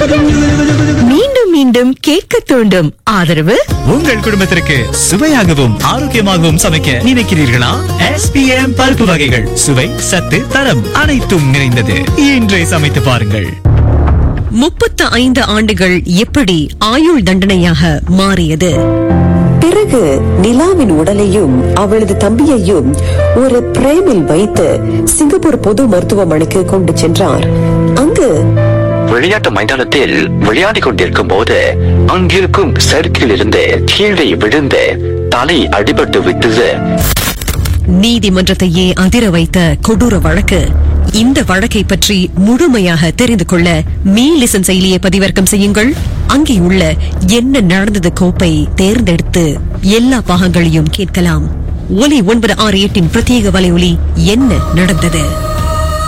மீண்டும் மீண்டும் கேட்க தூண்டும் ஆதரவு உங்கள் குடும்பத்திற்கு சுவையாகவும் ஆரோக்கியமாகவும் சமைக்க நினைக்கிறீர்களா எஸ்பிஎம் பருப்பு வகைகள் சுவை சத்து தரம் அனைத்தும் நிறைந்தது இன்றே சமைத்து பாருங்கள் முப்பத்து ஐந்து ஆண்டுகள் எப்படி ஆயுள் தண்டனையாக மாறியது பிறகு நிலாவின் உடலையும் அவளது தம்பியையும் ஒரு பிரேமில் வைத்து சிங்கப்பூர் பொது மருத்துவமனைக்கு கொண்டு சென்றார் அங்கு விளையாட்டு மைதானத்தில் விளையாடிக் கொண்டிருக்கும் போது அங்கிருக்கும் சறுக்கில் இருந்து கீழே விழுந்து தலை அடிபட்டு விட்டது நீதிமன்றத்தையே அதிர வைத்த கொடூர வழக்கு இந்த வழக்கை பற்றி முழுமையாக தெரிந்து கொள்ள மீ லிசன் செயலியை பதிவிறக்கம் செய்யுங்கள் அங்கே உள்ள என்ன நடந்தது கோப்பை தேர்ந்தெடுத்து எல்லா பாகங்களையும் கேட்கலாம் ஒலி ஒன்பது ஆறு எட்டின் பிரத்யேக வலையொலி என்ன நடந்தது